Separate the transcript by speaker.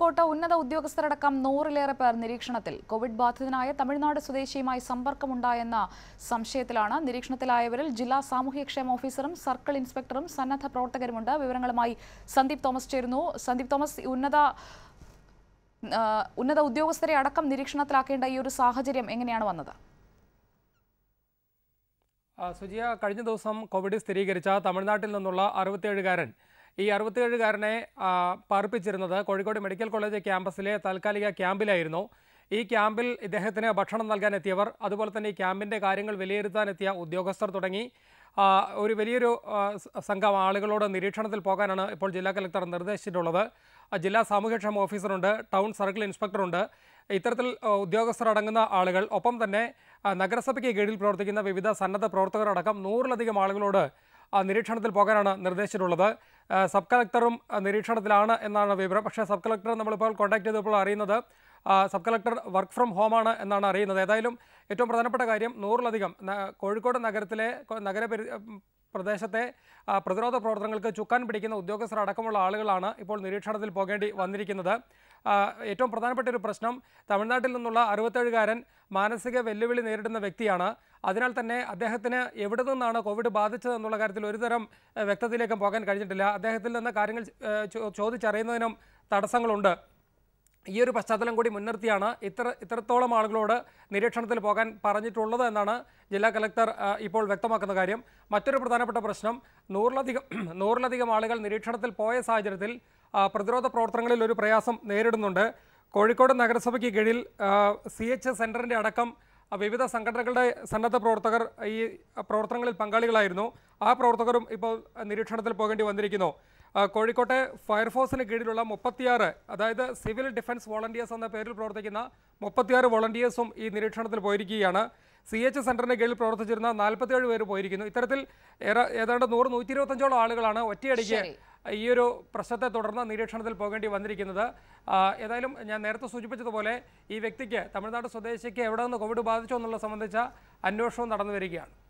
Speaker 1: കോഴിക്കോട്ട് ഉന്നത ഉദ്യോഗസ്ഥരടക്കം നൂറിലേറെ പേർ നിരീക്ഷണത്തിൽ കോവിഡ് ബാധിതനായ തമിഴ്നാട് സ്വദേശിയുമായി സമ്പർക്കമുണ്ടായെന്ന സംശയത്തിലാണ് നിരീക്ഷണത്തിലായവരിൽ ജില്ലാ സാമൂഹ്യക്ഷേമ ഓഫീസറും സർക്കിൾ ഇൻസ്പെക്ടറും സന്നദ്ധ പ്രവർത്തകരുമുണ്ട് വിവരങ്ങളുമായി സന്ദീപ് തോമസ് ചേരുന്നു സന്ദീപ് തോമസ് ഈ ഉന്നത ആ, ഉന്നത ഉദ്യോഗസ്ഥരെ അടക്കം നിരീക്ഷണത്തിലാക്കേണ്ട ഈ ഒരു സാഹചര്യം എങ്ങനെയാണ് വന്നത്
Speaker 2: ആ, സുജിയ കഴിഞ്ഞ ദിവസം കോവിഡ് സ്ഥിരീകരിച്ച തമിഴ്നാട്ടിൽ നിന്നുള്ള അറുപത്തിയേഴുകാരൻ ഈ അറുപത്തിയേഴുകാരനെ ആ, പാർപ്പിച്ചിരുന്നത് കോഴിക്കോട് മെഡിക്കൽ കോളേജ് ക്യാമ്പസിലെ താൽക്കാലിക ക്യാമ്പിലായിരുന്നു ഈ ക്യാമ്പിൽ ഇദ്ദേഹത്തിന് ഭക്ഷണം നൽകാൻ എത്തിയവർ അതുപോലെ തന്നെ ഈ ക്യാമ്പിൻ്റെ കാര്യങ്ങൾ വിലയിരുത്താനെത്തിയ ഉദ്യോഗസ്ഥർ തുടങ്ങി ആ, ഒരു വലിയൊരു ആ, സ- സംഘം ആളുകളോട് നിരീക്ഷണത്തിൽ പോകാനാണ് ഇപ്പോൾ ജില്ലാ കലക്ടർ നിർദ്ദേശിച്ചിട്ടുള്ളത് ആ, ജില്ലാ സാമൂഹ്യക്ഷേമ ഓഫീസറുണ്ട് ടൗൺ സർക്കിൾ ഇൻസ്പെക്ടറുണ്ട് ഇത്തരത്തിൽ ആ, ഉദ്യോഗസ്ഥർ അടങ്ങുന്ന ആളുകൾ ഒപ്പം തന്നെ ആ, നഗരസഭയ്ക്ക് കീഴിൽ പ്രവർത്തിക്കുന്ന വിവിധ സന്നദ്ധ പ്രവർത്തകർ അടക്കം നൂറിലധികം ആളുകളോട് ആ, നിരീക്ഷണത്തിൽ പോകാനാണ് നിർദ്ദേശിച്ചിട്ടുള്ളത് ആ, സബ് കളക്ടറും ആ, നിരീക്ഷണത്തിലാണ് എന്നാണ് വിവരം പക്ഷേ സബ് കളക്ടർ നമ്മളിപ്പോൾ കോൺടാക്ട് ചെയ്തപ്പോൾ അറിയുന്നത് ആ, സബ് കളക്ടർ വർക്ക് ഫ്രം ഹോമാണ് എന്നാണ് അറിയുന്നത് ഏതായാലും ഏറ്റവും പ്രധാനപ്പെട്ട കാര്യം നൂറിലധികം ന- കോഴിക്കോട് നഗരത്തിലെ കൊ- നഗരപരി ഉം, പ്രദേശത്തെ ആ, പ്രതിരോധ പ്രവർത്തനങ്ങൾക്ക് ചുക്കാൻ പിടിക്കുന്ന ഉദ്യോഗസ്ഥർ അടക്കമുള്ള ആളുകളാണ് ഇപ്പോൾ നിരീക്ഷണത്തിൽ പോകേണ്ടി വന്നിരിക്കുന്നത് ആ, ഏറ്റവും പ്രധാനപ്പെട്ട ഒരു പ്രശ്നം തമിഴ്നാട്ടിൽ നിന്നുള്ള അറുപത്തേഴുകാരൻ മാനസിക വെല്ലുവിളി നേരിടുന്ന വ്യക്തിയാണ് അതിനാൽ തന്നെ അദ്ദേഹത്തിന് എവിടെ നിന്നാണ് കോവിഡ് ബാധിച്ചത് എന്നുള്ള കാര്യത്തിൽ ഒരുതരം ഏഹ്, വ്യക്തതയിലേക്കും പോകാൻ കഴിഞ്ഞിട്ടില്ല അദ്ദേഹത്തിൽ നിന്ന് കാര്യങ്ങൾ ഏഹ്, ചോ- ചോദിച്ചറിയുന്നതിനും തടസ്സങ്ങളുണ്ട് ഈ ഒരു പശ്ചാത്തലം കൂടി മുൻനിർത്തിയാണ് ഇത്ര ഇത്രത്തോളം ആളുകളോട് നിരീക്ഷണത്തിൽ പോകാൻ പറഞ്ഞിട്ടുള്ളത് എന്നാണ് ജില്ലാ കലക്ടർ ആ, ഇപ്പോൾ വ്യക്തമാക്കുന്ന കാര്യം മറ്റൊരു പ്രധാനപ്പെട്ട പ്രശ്നം നൂറിലധികം നൂറിലധികം ആളുകൾ നിരീക്ഷണത്തിൽ പോയ സാഹചര്യത്തിൽ ആ, പ്രതിരോധ പ്രവർത്തനങ്ങളിൽ ഒരു പ്രയാസം നേരിടുന്നുണ്ട് കോഴിക്കോട് നഗരസഭയ്ക്ക് കീഴിൽ സി എച്ച് സെൻറ്ററിൻ്റെ അടക്കം ആ, വിവിധ സംഘടനകളുടെ സന്നദ്ധ പ്രവർത്തകർ ഈ പ്രവർത്തനങ്ങളിൽ പങ്കാളികളായിരുന്നു ആ പ്രവർത്തകരും ഇപ്പോൾ നിരീക്ഷണത്തിൽ പോകേണ്ടി വന്നിരിക്കുന്നു ആ, കോഴിക്കോട്ടെ ഫയർഫോഴ്സിന് കീഴിലുള്ള മുപ്പത്തിയാറ് അതായത് സിവിൽ ഡിഫൻസ് വോളണ്ടിയേഴ്സ് എന്ന പേരിൽ പ്രവർത്തിക്കുന്ന മുപ്പത്തിയാറ് വോളണ്ടിയേഴ്സും ഈ നിരീക്ഷണത്തിൽ പോയിരിക്കുകയാണ് സി എച്ച് സെൻറ്ററിന് കീഴിൽ പ്രവർത്തിച്ചിരുന്ന നാൽപ്പത്തിയേഴ് പേര് പോയിരിക്കുന്നു ഇത്തരത്തിൽ ഏറെ ഏതാണ്ട് നൂറ് നൂറ്റി ഇരുപത്തഞ്ചോളം ആളുകളാണ് ഒറ്റയടിക്ക്
Speaker 1: ശരി.
Speaker 2: ഈ ഒരു പ്രശ്നത്തെ തുടർന്ന് നിരീക്ഷണത്തിൽ പോകേണ്ടി വന്നിരിക്കുന്നത് ആ, ഏതായാലും ഞാൻ നേരത്തെ സൂചിപ്പിച്ചതുപോലെ ഈ വ്യക്തിക്ക് തമിഴ്നാട് സ്വദേശിക്ക് എവിടെ നിന്ന് കോവിഡ് ബാധിച്ചോ എന്നുള്ള സംബന്ധിച്ച അന്വേഷണവും നടന്നു വരികയാണ്